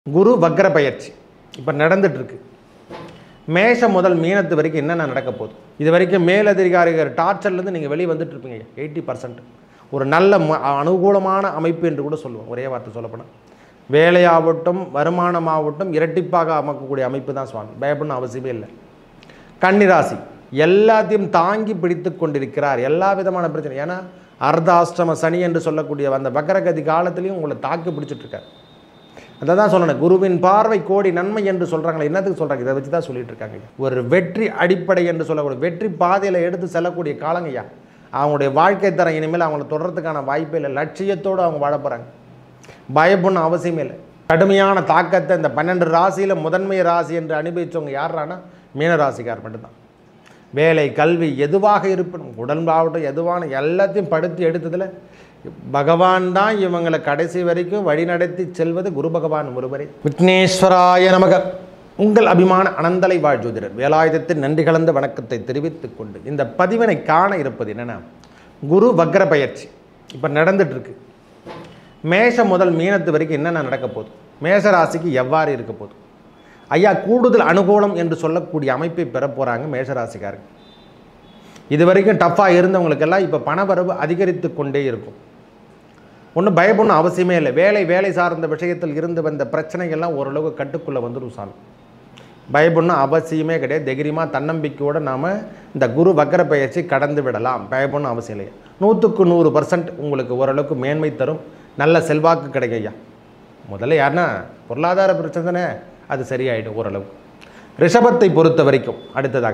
குரு வக்ர பயிற்சி இப்போ நடந்துட்டு இருக்கு மேஷம் முதல் மீனத்து வரைக்கும் என்னென்ன நடக்க போகுது இது வரைக்கும் மேலதிகாரிகள் டார்ச்சர்லேருந்து நீங்கள் வெளியே வந்துட்டு இருப்பீங்க எயிட்டி பர்சன்ட் ஒரு நல்ல ம- அனுகூலமான அமைப்பு என்று கூட சொல்லுவோம் ஒரே வார்த்தை சொல்லப்போனால் வேலையாகட்டும் வருமானமாகட்டும் இரட்டிப்பாக அமைக்கக்கூடிய அமைப்பு தான் சுவாமி பயப்படணும் அவசியமே இல்லை கன்னிராசி எல்லாத்தையும் தாங்கி பிடித்து கொண்டிருக்கிறார் எல்லா விதமான பிரச்சனை ஏன்னா அர்த்தாஷ்டம சனி என்று சொல்லக்கூடிய அந்த வக்கரகதி காலத்திலையும் உங்களை தாக்கி பிடிச்சிட்டு இருக்கார் அதை தான் சொல்லணும் குருவின் பார்வை கோடி நன்மை என்று சொல்கிறாங்களே என்னத்துக்கு சொல்கிறாங்க இதை வச்சு தான் சொல்லிட்டு இருக்காங்க ஒரு வெற்றி அடிப்படை என்று சொல்லக்கூடிய வெற்றி பாதையில் எடுத்து செல்லக்கூடிய காலங்கய்யா அவங்களுடைய வாழ்க்கை தரம் இனிமேல் அவங்கள தொடர்றதுக்கான வாய்ப்பே இல்லை லட்சியத்தோடு அவங்க வாழ போகிறாங்க பயப்படணும் அவசியமே இல்லை கடுமையான தாக்கத்தை இந்த பன்னெண்டு ராசியில் முதன்மை ராசி என்று அனுபவித்தவங்க யாரானா மீன ராசிக்கார் மட்டும்தான் வேலை கல்வி எதுவாக இருப்பினும் உடம்பாகட்டும் எதுவான எல்லாத்தையும் படுத்தி எடுத்ததில் பகவான் தான் இவங்களை கடைசி வரைக்கும் வழிநடத்தி செல்வது குரு பகவான் ஒருவரே விக்னேஸ்வராய நமக உங்கள் அபிமான அனந்தலை வாழ் ஜோதிடர் வேலாயுதத்தின் நன்றி கலந்த வணக்கத்தை தெரிவித்துக் கொண்டு இந்த பதிவினை காண இருப்பது என்னென்னா குரு வக்ர பயிற்சி இப்போ நடந்துட்டு இருக்கு மேஷம் முதல் மீனத்து வரைக்கும் என்னென்ன நடக்க போகுது மேஷ ராசிக்கு எவ்வாறு இருக்க போகுது ஐயா கூடுதல் அனுகூலம் என்று சொல்லக்கூடிய அமைப்பை பெற போகிறாங்க மேஷராசிக்காரங்க இது வரைக்கும் டஃப்பாக இருந்தவங்களுக்கெல்லாம் இப்போ பணவரவு அதிகரித்து கொண்டே இருக்கும் ஒன்றும் பயப்படணும் அவசியமே இல்லை வேலை வேலை சார்ந்த விஷயத்தில் இருந்து வந்த பிரச்சனைகள்லாம் ஓரளவு கட்டுக்குள்ளே வந்துடும் சாமி பயப்படணும் அவசியமே கிடையாது தைரியமாக தன்னம்பிக்கையோடு நாம் இந்த குரு வக்கர பயிற்சி கடந்து விடலாம் பயப்படணும் அவசியம் இல்லை நூற்றுக்கு நூறு பர்சன்ட் உங்களுக்கு ஓரளவுக்கு மேன்மை தரும் நல்ல செல்வாக்கு கிடைக்கும் ஐயா முதல்ல யாருன்னா பொருளாதார பிரச்சனை அது சரியாயிடும் ஓரளவு ரிஷபத்தை பொறுத்த வரைக்கும் அடுத்ததாக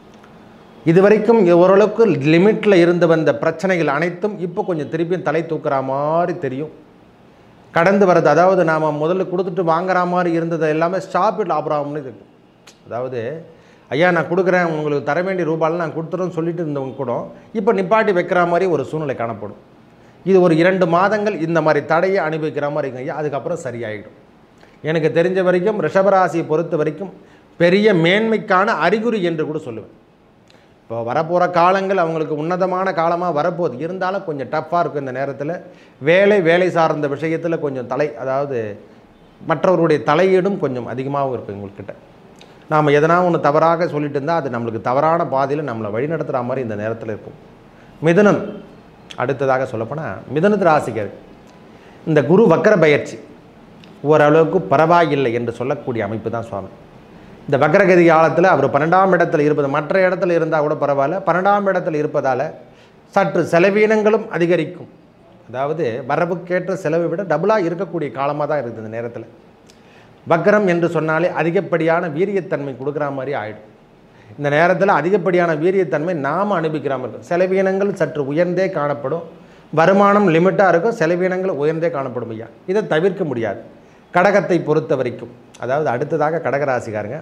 இது வரைக்கும் ஓரளவுக்கு லிமிட்டில் இருந்து வந்த பிரச்சனைகள் அனைத்தும் இப்போ கொஞ்சம் திருப்பியும் தலை தூக்குற மாதிரி தெரியும் கடந்து வர்றது அதாவது நாம் முதல்ல கொடுத்துட்டு வாங்குற மாதிரி இருந்தது எல்லாமே ஸ்டாப் லாபராம்னு இருக்கு அதாவது ஐயா நான் கொடுக்குறேன் உங்களுக்கு தர வேண்டிய ரூபாயில் நான் கொடுத்துறேன்னு சொல்லிட்டு இருந்தவங்க கூட இப்போ நிப்பாட்டி வைக்கிற மாதிரி ஒரு சூழ்நிலை காணப்படும் இது ஒரு இரண்டு மாதங்கள் இந்த மாதிரி தடையை அனுபவிக்கிற மாதிரி இருக்குங்க ஐயா அதுக்கப்புறம் சரியாயிடும் எனக்கு தெரிஞ்ச வரைக்கும் ரிஷபராசியை பொறுத்த வரைக்கும் பெரிய மேன்மைக்கான அறிகுறி என்று கூட சொல்லுவேன் இப்போ வரப்போகிற காலங்கள் அவங்களுக்கு உன்னதமான காலமாக வரப்போகுது இருந்தாலும் கொஞ்சம் டஃப்பாக இருக்கும் இந்த நேரத்தில் வேலை வேலை சார்ந்த விஷயத்தில் கொஞ்சம் தலை அதாவது மற்றவருடைய தலையீடும் கொஞ்சம் அதிகமாகவும் இருக்கும் உங்கள்கிட்ட நாம் எதனா ஒன்று தவறாக சொல்லிட்டு இருந்தால் அது நம்மளுக்கு தவறான பாதையில் நம்மளை வழிநடத்துகிற மாதிரி இந்த நேரத்தில் இருக்கும் மிதுனம் அடுத்ததாக சொல்லப்போனால் மிதுனத்து ராசிகள் இந்த குரு வக்கர பயிற்சி ஓரளவுக்கு பரவாயில்லை என்று சொல்லக்கூடிய அமைப்பு தான் சுவாமி இந்த வக்ரகதி காலத்தில் அவர் பன்னெண்டாம் இடத்துல இருப்பது மற்ற இடத்துல இருந்தால் கூட பரவாயில்ல பன்னெண்டாம் இடத்துல இருப்பதால் சற்று செலவீனங்களும் அதிகரிக்கும் அதாவது வரவுக்கேற்ற செலவை விட டபுளாக இருக்கக்கூடிய காலமாக தான் இருக்குது இந்த நேரத்தில் வக்ரம் என்று சொன்னாலே அதிகப்படியான வீரியத்தன்மை கொடுக்குற மாதிரி ஆயிடும் இந்த நேரத்தில் அதிகப்படியான வீரியத்தன்மை நாம் அனுபவிக்கிற மாதிரி இருக்கும் செலவீனங்கள் சற்று உயர்ந்தே காணப்படும் வருமானம் லிமிட்டாக இருக்கும் செலவீனங்கள் உயர்ந்தே காணப்படும் ஐயா இதை தவிர்க்க முடியாது கடகத்தை பொறுத்த வரைக்கும் அதாவது அடுத்ததாக கடகராசிக்காரங்க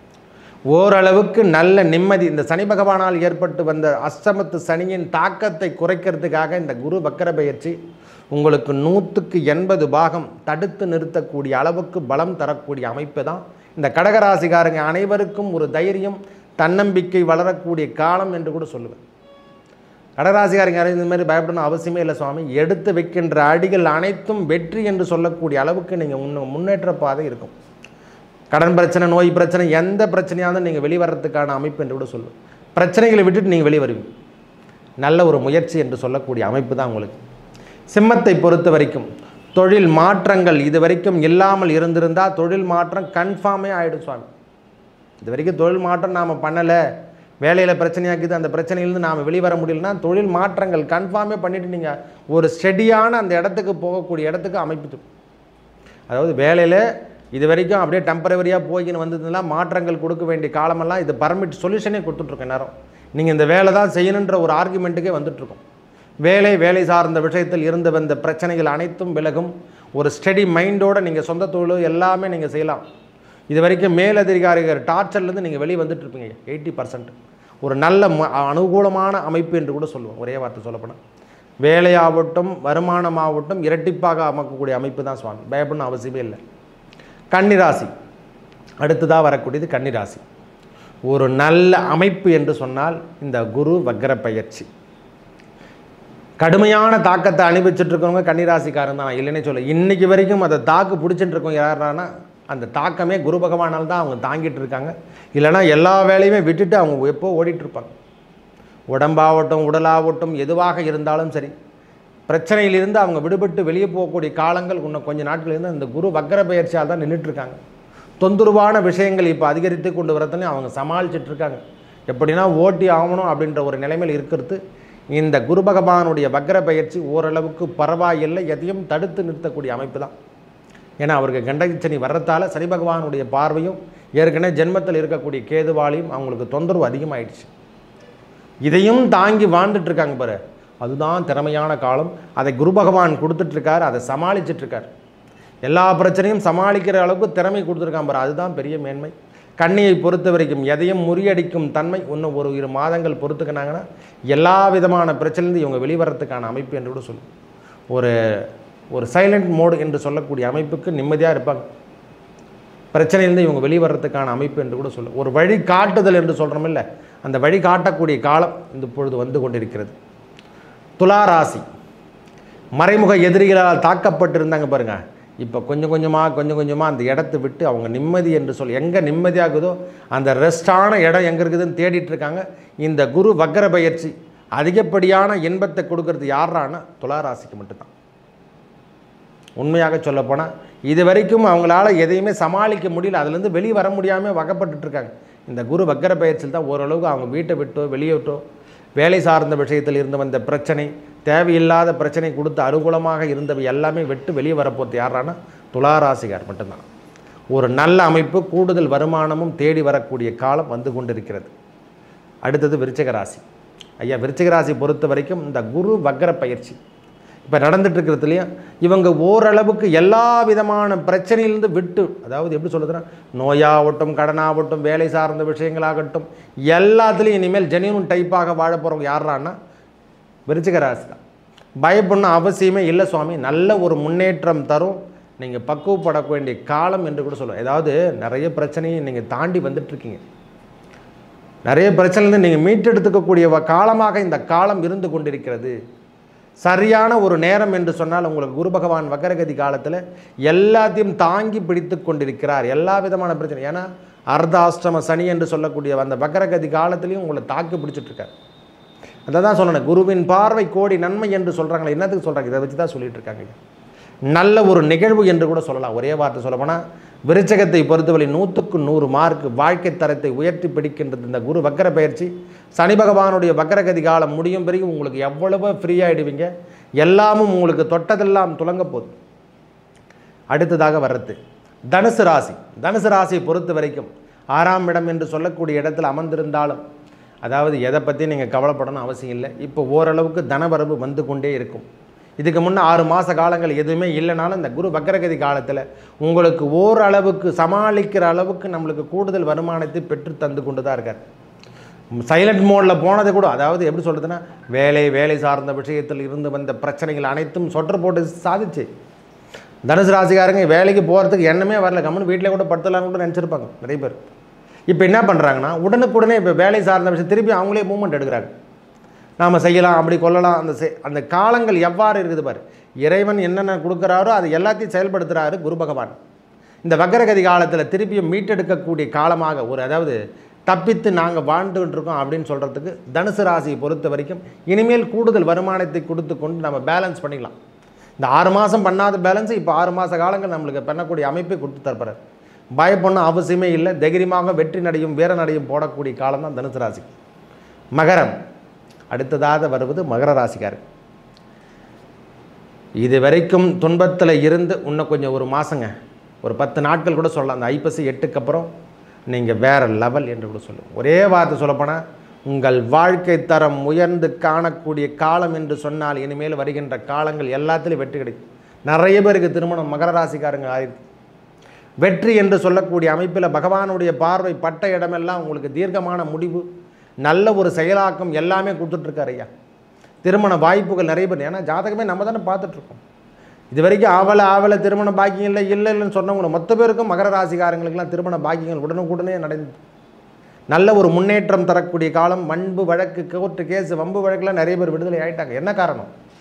ஓரளவுக்கு நல்ல நிம்மதி இந்த சனி பகவானால் ஏற்பட்டு வந்த அஷ்டமத்து சனியின் தாக்கத்தை குறைக்கிறதுக்காக இந்த குரு வக்கர பயிற்சி உங்களுக்கு நூற்றுக்கு எண்பது பாகம் தடுத்து நிறுத்தக்கூடிய அளவுக்கு பலம் தரக்கூடிய அமைப்பு தான் இந்த கடகராசிக்காரங்க அனைவருக்கும் ஒரு தைரியம் தன்னம்பிக்கை வளரக்கூடிய காலம் என்று கூட சொல்லுவேன் கடகராசிக்காரங்க யாரும் இந்த மாதிரி பயப்படணும் அவசியமே இல்லை சுவாமி எடுத்து வைக்கின்ற அடிகள் அனைத்தும் வெற்றி என்று சொல்லக்கூடிய அளவுக்கு நீங்கள் முன்ன முன்னேற்ற பாதை இருக்கும் கடன் பிரச்சனை நோய் பிரச்சனை எந்த பிரச்சனையாக இருந்தாலும் நீங்கள் வெளிவரத்துக்கான அமைப்பு என்று கூட சொல்லுவேன் பிரச்சனைகளை விட்டுட்டு நீங்கள் வெளியே வருவீங்க நல்ல ஒரு முயற்சி என்று சொல்லக்கூடிய அமைப்பு தான் உங்களுக்கு சிம்மத்தை பொறுத்த வரைக்கும் தொழில் மாற்றங்கள் இது வரைக்கும் இல்லாமல் இருந்திருந்தால் தொழில் மாற்றம் கன்ஃபார்மே ஆகிடும் சுவாமி இது வரைக்கும் தொழில் மாற்றம் நாம் பண்ணலை வேலையில் பிரச்சனையாக்குது அந்த பிரச்சனையிலேருந்து நாம் வெளிவர முடியலன்னா தொழில் மாற்றங்கள் கன்ஃபார்மே பண்ணிவிட்டு நீங்கள் ஒரு ஸ்டெடியான அந்த இடத்துக்கு போகக்கூடிய இடத்துக்கு அமைப்பு அதாவது வேலையில் இது வரைக்கும் அப்படியே டெம்பரவரியாக போய்கின்னு வந்ததுலாம் மாற்றங்கள் கொடுக்க வேண்டிய காலமெல்லாம் இது பர்மிட் சொல்யூஷனே கொடுத்துட்ருக்கோம் நேரம் நீங்கள் இந்த வேலை தான் செய்யணுன்ற ஒரு ஆர்குமெண்ட்டுக்கே வந்துட்டுருக்கோம் வேலை வேலை சார்ந்த விஷயத்தில் இருந்து வந்த பிரச்சனைகள் அனைத்தும் விலகும் ஒரு ஸ்டெடி மைண்டோடு நீங்கள் சொந்த தொழில் எல்லாமே நீங்கள் செய்யலாம் இது வரைக்கும் மேலதிகாரிகள் டார்ச்சர்லேருந்து நீங்கள் வெளியே வந்துட்டு இருப்பீங்க எயிட்டி பர்சன்ட் ஒரு நல்ல ம- அனுகூலமான அமைப்பு என்று கூட சொல்லுவோம் ஒரே வார்த்தை சொல்லப்போனால் வேலையாகட்டும் வருமானமாகட்டும் இரட்டிப்பாக அமைக்கக்கூடிய அமைப்பு தான் சுவாமி பயப்படணும் அவசியமே இல்லை கன்னிராசி அடுத்ததாக வரக்கூடியது கன்னிராசி ஒரு நல்ல அமைப்பு என்று சொன்னால் இந்த குரு வக்ர பயிற்சி கடுமையான தாக்கத்தை அனுபவிச்சுட்டு இருக்கவங்க கன்னிராசிக்காரன் தான் இல்லைன்னே சொல்ல இன்னைக்கு வரைக்கும் அதை தாக்கு பிடிச்சிட்டு இருக்கோம் யாரானா அந்த தாக்கமே குரு பகவானால் தான் அவங்க தாங்கிட்டு இருக்காங்க இல்லைன்னா எல்லா வேலையுமே விட்டுட்டு அவங்க எப்போ ஓடிட்டு இருப்பாங்க உடம்பாகட்டும் உடலாகட்டும் எதுவாக இருந்தாலும் சரி பிரச்சனையிலிருந்து அவங்க விடுபட்டு வெளியே போகக்கூடிய காலங்கள் இன்னும் கொஞ்ச நாட்கள் இருந்து அந்த குரு வக்கர பயிற்சியால் தான் நின்றுட்டு இருக்காங்க தொந்தரவான விஷயங்கள் இப்போ அதிகரித்து கொண்டு வரதுலையும் அவங்க சமாளிச்சுட்டு இருக்காங்க எப்படின்னா ஓட்டி ஆகணும் அப்படின்ற ஒரு நிலைமையில் இருக்கிறது இந்த குரு பகவானுடைய வக்கர பயிற்சி ஓரளவுக்கு பரவாயில்லை எதையும் தடுத்து நிறுத்தக்கூடிய அமைப்பு தான் ஏன்னா அவருக்கு கண்டகிச்சனி வர்றதால சனி பகவானுடைய பார்வையும் ஏற்கனவே ஜென்மத்தில் இருக்கக்கூடிய கேதுவாலையும் அவங்களுக்கு தொந்தரவு அதிகமாயிடுச்சு இதையும் தாங்கி வாழ்ந்துட்டு இருக்காங்க பாரு அதுதான் திறமையான காலம் அதை குரு பகவான் கொடுத்துட்ருக்கார் அதை சமாளிச்சிட்டு இருக்கார் எல்லா பிரச்சனையும் சமாளிக்கிற அளவுக்கு திறமை கொடுத்துருக்கான் பாரு அதுதான் பெரிய மேன்மை கண்ணியை பொறுத்த வரைக்கும் எதையும் முறியடிக்கும் தன்மை இன்னும் ஒரு இரு மாதங்கள் பொறுத்துக்கினாங்கன்னா எல்லா விதமான பிரச்சனையிலிருந்து இவங்க வெளிவரத்துக்கான அமைப்பு என்று கூட சொல்லும் ஒரு ஒரு சைலண்ட் மோடு என்று சொல்லக்கூடிய அமைப்புக்கு நிம்மதியாக இருப்பாங்க பிரச்சனையிலிருந்து இவங்க வெளிவரத்துக்கான அமைப்பு என்று கூட சொல்லும் ஒரு வழி காட்டுதல் என்று சொல்கிறோம் இல்லை அந்த வழி காட்டக்கூடிய காலம் இந்த பொழுது வந்து கொண்டிருக்கிறது துளாராசி மறைமுக எதிரிகளால் தாக்கப்பட்டிருந்தாங்க பாருங்க இப்போ கொஞ்சம் கொஞ்சமாக கொஞ்சம் கொஞ்சமாக அந்த இடத்த விட்டு அவங்க நிம்மதி என்று சொல்லி எங்கே நிம்மதியாகுதோ அந்த ரெஸ்டான இடம் எங்கே இருக்குதுன்னு தேடிட்டு இருக்காங்க இந்த குரு வக்கர பயிற்சி அதிகப்படியான இன்பத்தை கொடுக்கறது யாரான்னா துளாராசிக்கு மட்டும்தான் உண்மையாக சொல்லப்போனால் இது வரைக்கும் அவங்களால எதையுமே சமாளிக்க முடியல அதுலேருந்து வெளியே வர முடியாமல் வகப்பட்டுட்டு இருக்காங்க இந்த குரு வக்கர பயிற்சியில் தான் ஓரளவுக்கு அவங்க வீட்டை விட்டோ வெளியே விட்டோ வேலை சார்ந்த விஷயத்தில் இருந்து வந்த பிரச்சனை தேவையில்லாத பிரச்சனை கொடுத்து அனுகூலமாக இருந்தவை எல்லாமே விட்டு வெளியே வரப்போகிறது யாரானா துளாராசிகார் மட்டும்தான் ஒரு நல்ல அமைப்பு கூடுதல் வருமானமும் தேடி வரக்கூடிய காலம் வந்து கொண்டிருக்கிறது அடுத்தது விருச்சிக ராசி ஐயா விருச்சிக ராசி பொறுத்த வரைக்கும் இந்த குரு வக்கர பயிற்சி இப்போ நடந்துட்டு இருக்கிறதுலையும் இவங்க ஓரளவுக்கு எல்லா விதமான பிரச்சனையிலிருந்து விட்டு அதாவது எப்படி சொல்லுதுன்னா நோயாகட்டும் கடனாகட்டும் வேலை சார்ந்த விஷயங்களாகட்டும் எல்லாத்துலேயும் இனிமேல் ஜெனியூன் டைப்பாக வாழ போகிறவங்க யாரான்னா விருச்சிக ராசி தான் பயப்படணும் அவசியமே இல்லை சுவாமி நல்ல ஒரு முன்னேற்றம் தரும் நீங்கள் பக்குவப்பட வேண்டிய காலம் என்று கூட சொல்லுவோம் ஏதாவது நிறைய பிரச்சனையை நீங்கள் தாண்டி வந்துட்டுருக்கீங்க நிறைய பிரச்சனைலேருந்து நீங்கள் மீட்டெடுத்துக்கக்கூடிய வ- காலமாக இந்த காலம் இருந்து கொண்டிருக்கிறது சரியான ஒரு நேரம் என்று சொன்னால் உங்களுக்கு குரு பகவான் வக்கரகதி காலத்தில் எல்லாத்தையும் தாங்கி பிடித்து கொண்டிருக்கிறார் எல்லா விதமான பிரச்சனை ஏன்னா அர்த்தாஷ்டம சனி என்று சொல்லக்கூடிய அந்த வக்கரகதி காலத்திலையும் உங்களை தாக்கி பிடிச்சிட்டு இருக்கார் அதை தான் சொல்லணும் குருவின் பார்வை கோடி நன்மை என்று சொல்கிறாங்களே என்னத்துக்கு சொல்கிறாங்க இதை வச்சு தான் சொல்லிட்டு இருக்காங்க நல்ல ஒரு நிகழ்வு என்று கூட சொல்லலாம் ஒரே வார்த்தை சொல்லப்போனால் விருச்சகத்தை பொறுத்தவரை நூற்றுக்கு நூறு மார்க் வாழ்க்கை தரத்தை உயர்த்தி பிடிக்கின்றது இந்த குரு வக்கர பயிற்சி சனி பகவானுடைய வக்கரகதி காலம் முடியும் பிறகு உங்களுக்கு எவ்வளவு ஃப்ரீயாகிடுவீங்க எல்லாமும் உங்களுக்கு தொட்டதெல்லாம் துலங்க போகுது அடுத்ததாக வர்றது தனுசு ராசி தனுசு ராசியை பொறுத்த வரைக்கும் ஆறாம் இடம் என்று சொல்லக்கூடிய இடத்துல அமர்ந்திருந்தாலும் அதாவது எதை பற்றி நீங்கள் கவலைப்படணும் அவசியம் இல்லை இப்போ ஓரளவுக்கு தனவரவு வந்து கொண்டே இருக்கும் இதுக்கு முன்னே ஆறு மாத காலங்கள் எதுவுமே இல்லைனாலும் இந்த குரு வக்கரகதி காலத்தில் உங்களுக்கு ஓரளவுக்கு சமாளிக்கிற அளவுக்கு நம்மளுக்கு கூடுதல் வருமானத்தை பெற்று தந்து கொண்டு தான் இருக்கார் சைலண்ட் மோடில் போனது கூட அதாவது எப்படி சொல்கிறதுன்னா வேலை வேலை சார்ந்த விஷயத்தில் இருந்து வந்த பிரச்சனைகள் அனைத்தும் சொற்று போட்டு சாதிச்சு தனுசு ராசிக்காரங்க வேலைக்கு போகிறதுக்கு எண்ணமே வரல கம்மன் வீட்டில் கூட படுத்தலாம் கூட நினச்சிருப்பாங்க நிறைய பேர் இப்போ என்ன பண்ணுறாங்கன்னா உடனுக்குடனே இப்போ வேலை சார்ந்த விஷயம் திருப்பி அவங்களே மூவ்மெண்ட் எடுக்கிறாங்க நாம் செய்யலாம் அப்படி கொள்ளலாம் அந்த செய்- அந்த காலங்கள் எவ்வாறு இருக்குது பாரு இறைவன் என்னென்ன கொடுக்குறாரோ அது எல்லாத்தையும் செயல்படுத்துகிறாரு குரு பகவான் இந்த வக்கரகதி காலத்தில் திருப்பியும் மீட்டெடுக்கக்கூடிய காலமாக ஒரு அதாவது தப்பித்து நாங்கள் வாழ்ந்துகிட்டு இருக்கோம் அப்படின்னு சொல்கிறதுக்கு தனுசு ராசியை பொறுத்த வரைக்கும் இனிமேல் கூடுதல் வருமானத்தை கொடுத்து கொண்டு நம்ம பேலன்ஸ் பண்ணிக்கலாம் இந்த ஆறு மாதம் பண்ணாத பேலன்ஸ் இப்போ ஆறு மாத காலங்கள் நம்மளுக்கு பண்ணக்கூடிய அமைப்பை கொடுத்து தரப்படுறார் பயப்படணும் அவசியமே இல்லை தைரியமாக வெற்றி நடையும் வீர நடையும் போடக்கூடிய காலம் தான் தனுசு ராசி மகரம் அடுத்ததாக வருவது மகர ராசிக்காரர் இது வரைக்கும் துன்பத்தில் இருந்து இன்னும் கொஞ்சம் ஒரு மாதங்க ஒரு பத்து நாட்கள் கூட சொல்லலாம் அந்த ஐப்பசி எட்டுக்கு அப்புறம் நீங்கள் வேற லெவல் என்று கூட சொல்லுவோம் ஒரே வார்த்தை சொல்லப்போனால் உங்கள் வாழ்க்கை தரம் உயர்ந்து காணக்கூடிய காலம் என்று சொன்னால் இனிமேல் வருகின்ற காலங்கள் எல்லாத்துலேயும் வெற்றி கிடைக்கும் நிறைய பேருக்கு திருமணம் மகர ராசிக்காரங்க ஆயிருக்கு வெற்றி என்று சொல்லக்கூடிய அமைப்பில் பகவானுடைய பார்வை பட்ட இடமெல்லாம் உங்களுக்கு தீர்க்கமான முடிவு நல்ல ஒரு செயலாக்கம் எல்லாமே கொடுத்துட்ருக்காரு ஐயா திருமண வாய்ப்புகள் நிறைய பேர் ஏன்னா ஜாதகமே நம்ம தானே பார்த்துட்ருக்கோம் இது வரைக்கும் ஆவலை ஆவலை திருமண பாக்கியம் இல்லை இல்லை இல்லைன்னு சொன்னவங்க மொத்த பேருக்கும் மகர ராசிக்காரங்களுக்கெல்லாம் திருமண பாக்கியங்கள் உடனுக்குடனே நடந்து நல்ல ஒரு முன்னேற்றம் தரக்கூடிய காலம் வன்பு வழக்கு கோர்ட்டு கேஸ் வம்பு வழக்கில் நிறைய பேர் விடுதலை ஆயிட்டாங்க என்ன காரணம்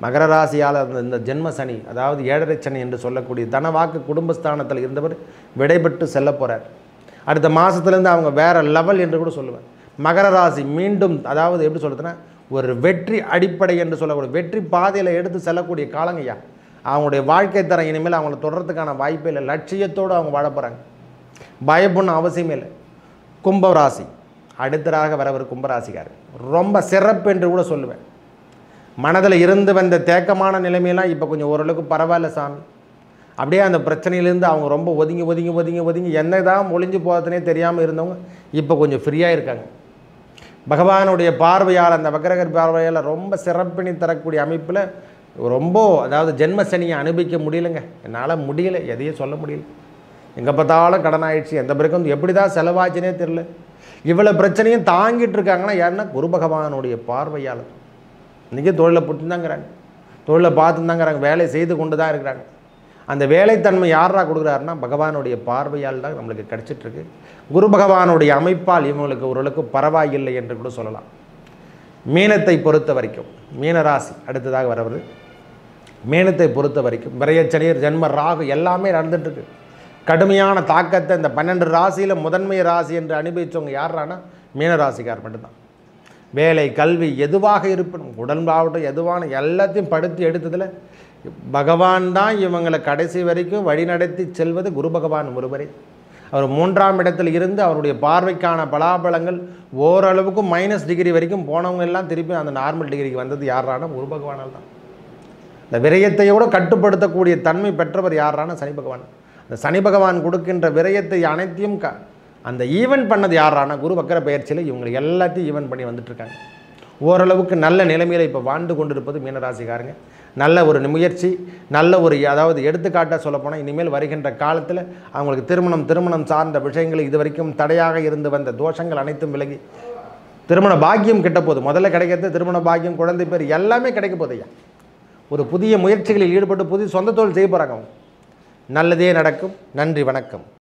மகர ராசியால் அந்த இந்த ஜென்ம சனி அதாவது ஏழரை சனி என்று சொல்லக்கூடிய தனவாக்கு குடும்பஸ்தானத்தில் இருந்தவர் விடைபெற்று செல்ல போகிறார் அடுத்த மாதத்துலேருந்து அவங்க வேற லெவல் என்று கூட சொல்லுவேன் மகர ராசி மீண்டும் அதாவது எப்படி சொல்கிறதுன்னா ஒரு வெற்றி அடிப்படை என்று சொல்லக்கூடிய வெற்றி பாதையில் எடுத்து செல்லக்கூடிய காலங்கய்யா அவங்களுடைய வாழ்க்கை தரம் இனிமேல் அவங்கள தொடர்றதுக்கான வாய்ப்பே இல்லை லட்சியத்தோடு அவங்க வாழ போகிறாங்க பயப்படணும் அவசியமே இல்லை கும்பராசி அடுத்ததாக வரவர் கும்பராசிக்காரர் ரொம்ப சிறப்பு என்று கூட சொல்லுவேன் மனதில் இருந்து வந்த தேக்கமான நிலைமையெல்லாம் இப்போ கொஞ்சம் ஓரளவுக்கு பரவாயில்ல சாமி அப்படியே அந்த பிரச்சனையிலேருந்து அவங்க ரொம்ப ஒதுங்கி ஒதுங்கி ஒதுங்கி ஒதுங்கி என்ன தான் ஒளிஞ்சு போகிறதுனே தெரியாமல் இருந்தவங்க இப்போ கொஞ்சம் ஃப்ரீயாக இருக்காங்க பகவானுடைய பார்வையால் அந்த வக்கரகர் பார்வையால் ரொம்ப சிறப்பினி தரக்கூடிய அமைப்பில் ரொம்ப அதாவது ஜென்ம சனியை அனுபவிக்க முடியலைங்க என்னால் முடியலை எதையும் சொல்ல முடியல எங்கே பார்த்தாலும் கடன் ஆயிடுச்சு எந்த பிறக்கும் எப்படி தான் செலவாச்சுனே தெரில இவ்வளோ பிரச்சனையும் தாங்கிட்டு இருக்காங்கன்னா யாருன்னா குரு பகவானுடைய பார்வையால் இன்றைக்கி தொழிலை புட்டுந்தாங்கிறாங்க தொழிலை பார்த்துருந்தாங்கிறாங்க வேலை செய்து கொண்டு தான் இருக்கிறாங்க அந்த வேலைத்தன்மை யாரா கொடுக்குறாருன்னா பகவானுடைய பார்வையால் தான் நம்மளுக்கு கிடச்சிட்ருக்கு குரு பகவானுடைய அமைப்பால் இவங்களுக்கு ஓரளவுக்கு பரவாயில்லை என்று கூட சொல்லலாம் மீனத்தை பொறுத்த வரைக்கும் மீனராசி அடுத்ததாக வரவது மீனத்தை பொறுத்த வரைக்கும் விரையச்சனியர் ஜென்ம ராகு எல்லாமே நடந்துட்டுருக்கு கடுமையான தாக்கத்தை இந்த பன்னெண்டு ராசியில் முதன்மை ராசி என்று அனுபவித்தவங்க யாரானா மீனராசிக்கார் மட்டும்தான் வேலை கல்வி எதுவாக இருப்பினும் உடன்பாகட்டும் எதுவான எல்லாத்தையும் படுத்தி எடுத்ததில் பகவான் தான் இவங்களை கடைசி வரைக்கும் வழிநடத்தி செல்வது குரு பகவான் ஒருவரே அவர் மூன்றாம் இடத்தில் இருந்து அவருடைய பார்வைக்கான பலாபலங்கள் ஓரளவுக்கு மைனஸ் டிகிரி வரைக்கும் போனவங்க எல்லாம் திருப்பி அந்த நார்மல் டிகிரிக்கு வந்தது யாரானா குரு பகவானால் தான் இந்த விரயத்தையோடு கட்டுப்படுத்தக்கூடிய தன்மை பெற்றவர் யாரான சனி பகவான் அந்த சனி பகவான் கொடுக்கின்ற விரயத்தை அனைத்தையும் க அந்த ஈவெண்ட் பண்ணது யாரான குரு வக்கர பயிற்சியில் இவங்க எல்லாத்தையும் ஈவெண்ட் பண்ணி வந்துட்டுருக்காங்க ஓரளவுக்கு நல்ல நிலைமையில் இப்போ வாழ்ந்து கொண்டிருப்பது மீனராசிக்காரங்க நல்ல ஒரு முயற்சி நல்ல ஒரு அதாவது எடுத்துக்காட்டாக சொல்லப்போனால் இனிமேல் வருகின்ற காலத்தில் அவங்களுக்கு திருமணம் திருமணம் சார்ந்த விஷயங்கள் இது வரைக்கும் தடையாக இருந்து வந்த தோஷங்கள் அனைத்தும் விலகி திருமண பாக்கியம் கிட்ட போகுது முதல்ல கிடைக்கிறது திருமண பாக்கியம் குழந்தை பேர் எல்லாமே கிடைக்க போகுது ஐயா ஒரு புதிய முயற்சிகளில் ஈடுபட்டு புதிய சொந்த தொழில் செய்ய போகிறாங்க அவங்க நல்லதே நடக்கும் நன்றி வணக்கம்